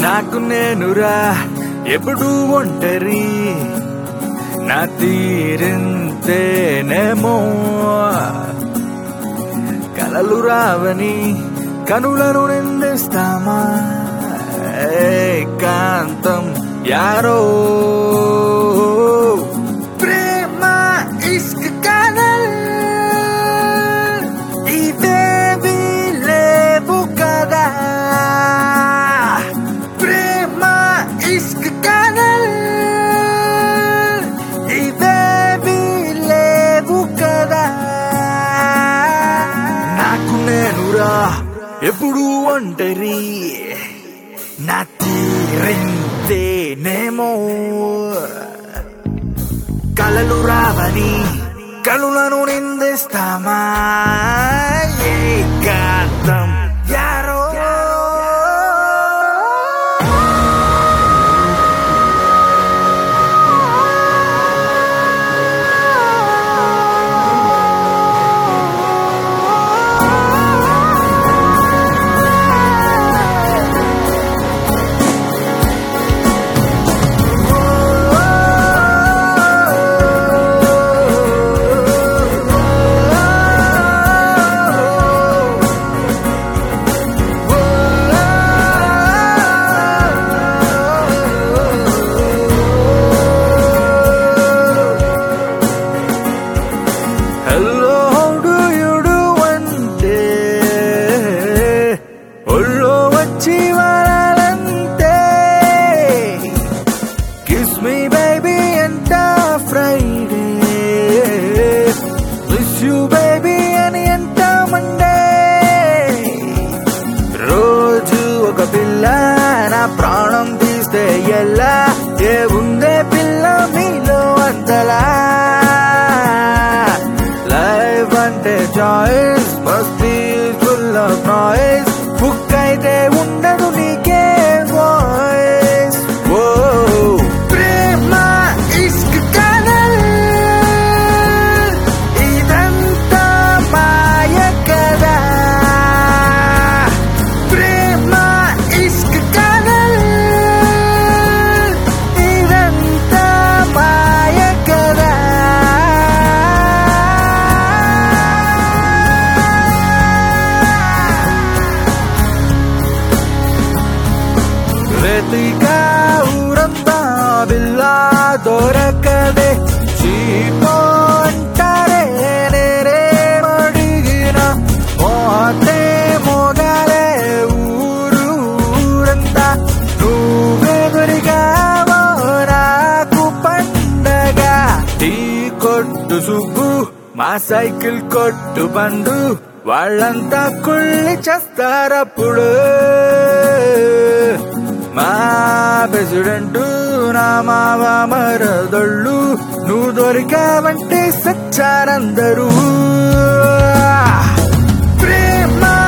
నాకు నేనురా ఎప్పుడు ఒంటరి నా తీరింతేనేమో కలలు రావని కనులను నిందిస్తామా ఏకాంతం యారో ప్రేమ ఇష్క కలల్ ఇవేవి లేవు కదా ప్రేమ ఇష్క కలల్ ఇవేవి లేవు కదా నాకు నేనురా ఎప్పుడు ఒంటరి నా తీరింతేనేమో కలలు రావని కలులను నిందిస్తామా ఏకాంతం యారో హలో హౌడు యుడు అంటే ఒళ్ళో వచ్చి వారాలంతే కిస్ మీ బేబీ అంట ఫ్రైడే మిస్ యూ బేబీ అని అంట మండే రోజు ఒక పిల్ల నా ప్రాణం తీస్తే ఎలా ఏ ఉందే పిల్ల మీలో అంతలా లైఫ్ అంటే చాయిస్ మస్తీ ఫుల్ ఆఫ్ నాయిస్ బుక్ అయితే ఉండదు నీకే వాయిస్ ఓ ప్రేమ ఇష్క్ కలల్ ఇదంతా మాయ కదా ప్రేమ ఇష్క్ కలల్ ఇదంతా మాయ కదా వెతికా ఊరంతా బిల్లా దొరకదే చీపో అంటారే నేనే అడిగిన పోతే మోగాలే ఊరు ఊరంతా నువ్వే దొరికావో నాకు పండగ టీ కొట్టు సుబ్బు మా సైకిల్ కొట్టు బండు వాళ్ళంతా కుళ్ళి చేస్తారప్పుడు మా ప్రెసిడెంట్ నా మావ మరదళ్ళు నువ్వు దొరికావంటే సచ్చారందరూ ప్రేమ